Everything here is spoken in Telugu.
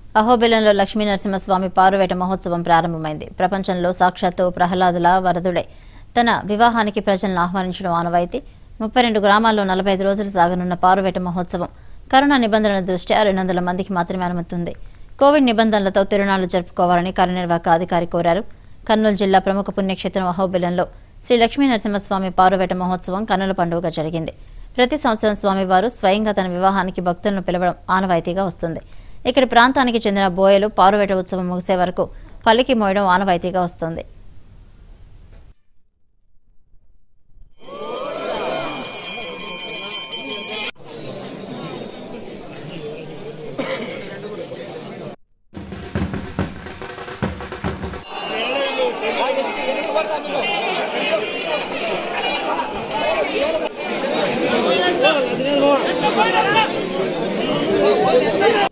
అహోబిలంలో లక్ష్మీ నరసింహస్వామి పారువేట మహోత్సవం ప్రారంభమైంది ప్రపంచంలో సాక్షాత్తు ప్రహ్లాదుల వరదుడే తన వివాహానికి ప్రజలను ఆహ్వానించడం ఆనవాయితీ ముప్పై రెండు గ్రామాల్లో నలభై ఐదు రోజులు సాగనున్న పారువేట మహోత్సవం కరోనా నిబంధనల దృష్ట్యా రెండు వందల మందికి మాత్రమే అనుమతి ఉంది కోవిడ్ నిబంధనలతో తిరునాళ్లు జరుపుకోవాలని కార్యనిర్వాహక అధికారి కోరారు కర్నూలు జిల్లా ప్రముఖ పుణ్యక్షేత్రం అహోబిలంలో శ్రీ లక్ష్మీ నరసింహస్వామి పారువేట మహోత్సవం కన్నుల పండుగగా జరిగింది ప్రతి సంవత్సరం స్వామివారు స్వయంగా తన వివాహానికి భక్తులను పిలవడం ఆనవాయితీగా వస్తుంది ఇక్కడి ప్రాంతానికి చెందిన బోయలు పారువేట ఉత్సవం ముగిసే వరకు పల్లికి మోయడం ఆనవాయితీగా వస్తుంది Let's go.